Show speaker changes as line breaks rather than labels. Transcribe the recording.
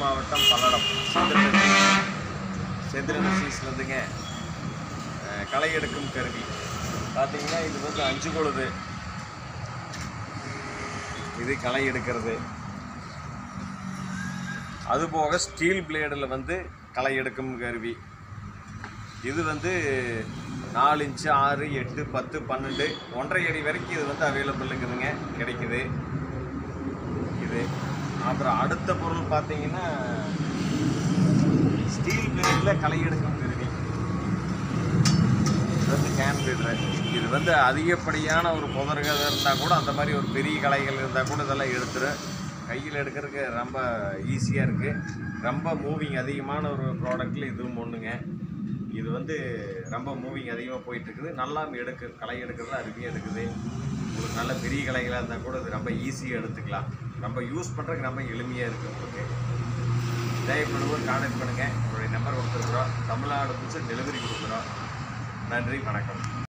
மாவட்டம் பல்லடம் செந்திரன் செந்திரன் சீஸ்லேருந்துங்க களை எடுக்கும் கருவி பார்த்தீங்கன்னா இது வந்து அஞ்சு கொழுது இது களை எடுக்கிறது அதுபோக ஸ்டீல் பிளேடில் வந்து களை எடுக்கும் கருவி இது வந்து நாலு இன்ச்சு ஆறு எட்டு பத்து பன்னெண்டு ஒன்றரை அடி வரைக்கும் இது வந்து அவைலபிளுங்குதுங்க கிடைக்குது இது அப்புறம் அடுத்த பொருள் பார்த்தீங்கன்னா ஸ்டீல் பிளேடில் களை எடுக்கும் கருவி இது வந்து கேன் பீடர் இது வந்து அதிகப்படியான ஒரு புதர்கள் இருந்தால் கூட அந்த மாதிரி ஒரு பெரிய களைகள் இருந்தால் கூட இதெல்லாம் எடுத்துரும் கையில் எடுக்கிறதுக்கு ரொம்ப ஈஸியாக இருக்குது ரொம்ப மூவிங் அதிகமான ஒரு ப்ராடக்ட்டில் இதுவும் ஒன்றுங்க இது வந்து ரொம்ப மூவிங் அதிகமாக போயிட்டுருக்குது நல்லா எடுக்கு களை எடுக்கிறது அருமையாக எடுக்குது உங்களுக்கு நல்ல பெரிய களைகளாக இருந்தால் கூட இது ரொம்ப ஈஸியாக எடுத்துக்கலாம் ரொம்ப யூஸ் பண்ணுறதுக்கு ரொம்ப எளிமையாக இருக்குது உங்களுக்கு தேவைப்படுவோம் கான்டாக்ட் பண்ணுங்கள் உங்களுடைய நம்பர் கொடுத்துருக்குறோம் தமிழ்நாடு புதுசு டெலிவரி கொடுக்குறோம் நன்றி வணக்கம்